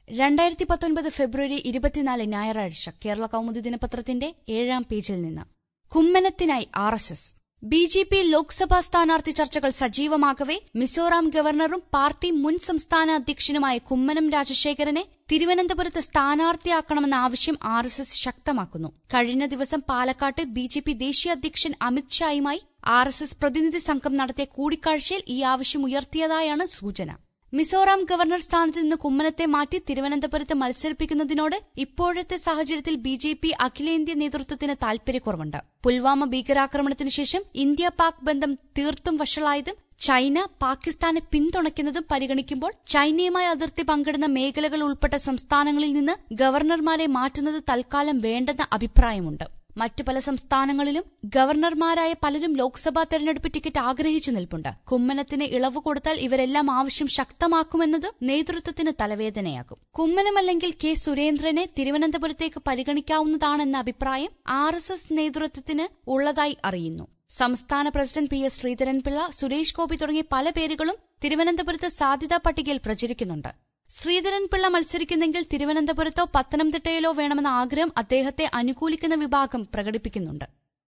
രണ്ടായിരത്തി പത്തൊൻപത് ഫെബ്രുവരി ഇരുപത്തിനാല് ഞായറാഴ്ച കേരള കൗമുദി ദിനപത്രത്തിന്റെ ഏഴാം പേജിൽ നിന്ന് കുമ്മനത്തിനായി R S S B J P Lok Sabha സ്ഥാനാർത്ഥി ചർച്ചകൾ സജീവമാകവെ മിസോറാം ഗവർണറും പാർട്ടി മുൻ സംസ്ഥാന അധ്യക്ഷനുമായ കുമ്മനം രാജശേഖരനെ തിരുവനന്തപുരത്ത് സ്ഥാനാർത്ഥിയാക്കണമെന്ന ആവശ്യം ആർ എസ് എസ് ശക്തമാക്കുന്നു കഴിഞ്ഞ ദിവസം പാലക്കാട്ട് ബി ജെ പി ദേശീയ അധ്യക്ഷൻ അമിത്ഷായുമായി ആർ എസ് എസ് പ്രതിനിധി സംഘം നടത്തിയ കൂടിക്കാഴ്ചയിൽ ഈ ആവശ്യം ഉയർത്തിയതായാണ് സൂചന മിസോറാം ഗവർണർ സ്ഥാനത്ത് നിന്ന് കുമ്മനത്തെ മാറ്റി തിരുവനന്തപുരത്ത് മത്സരിപ്പിക്കുന്നതിനോട് ഇപ്പോഴത്തെ സാഹചര്യത്തിൽ ബി ജെ പി അഖിലേന്ത്യാ നേതൃത്വത്തിന് താൽപര്യക്കുറവുണ്ട് പുൽവാമ ഭീകരാക്രമണത്തിന് ശേഷം ഇന്ത്യ പാക് ബന്ധം തീർത്തും വഷളായതും ചൈന പാകിസ്ഥാനെ പിന്തുണയ്ക്കുന്നതും പരിഗണിക്കുമ്പോൾ ചൈനയുമായി അതിർത്തി പങ്കിടുന്ന മേഖലകൾ ഉൾപ്പെട്ട സംസ്ഥാനങ്ങളിൽ നിന്ന് ഗവർണർമാരെ മാറ്റുന്നത് തൽക്കാലം വേണ്ടെന്ന അഭിപ്രായമുണ്ട് മറ്റു പല സംസ്ഥാനങ്ങളിലും ഗവർണർമാരായ പലരും ലോക്സഭാ തെരഞ്ഞെടുപ്പ് ടിക്കറ്റ് ആഗ്രഹിച്ചു നിൽപ്പുണ്ട് കുമ്മനത്തിന് ഇളവ് കൊടുത്താൽ ഇവരെല്ലാം ആവശ്യം ശക്തമാക്കുമെന്നത് നേതൃത്വത്തിന് തലവേദനയാകും കുമ്മനമല്ലെങ്കിൽ കെ സുരേന്ദ്രനെ തിരുവനന്തപുരത്തേക്ക് പരിഗണിക്കാവുന്നതാണെന്ന അഭിപ്രായം ആർ എസ് എസ് നേതൃത്വത്തിന് ഉള്ളതായി അറിയുന്നു സംസ്ഥാന president P S Sreedharan Pillai Suresh Gopi തുടങ്ങിയ പല പേരുകളും തിരുവനന്തപുരത്ത് സാധ്യതാ പട്ടികയിൽ പ്രചരിക്കുന്നുണ്ട് ശ്രീധരൻപിള്ള മത്സരിക്കുന്നെങ്കിൽ തിരുവനന്തപുരത്തോ പത്തനംതിട്ടയിലോ വേണമെന്ന ആഗ്രഹം അദ്ദേഹത്തെ അനുകൂലിക്കുന്ന വിഭാഗം പ്രകടിപ്പിക്കുന്നുണ്ട്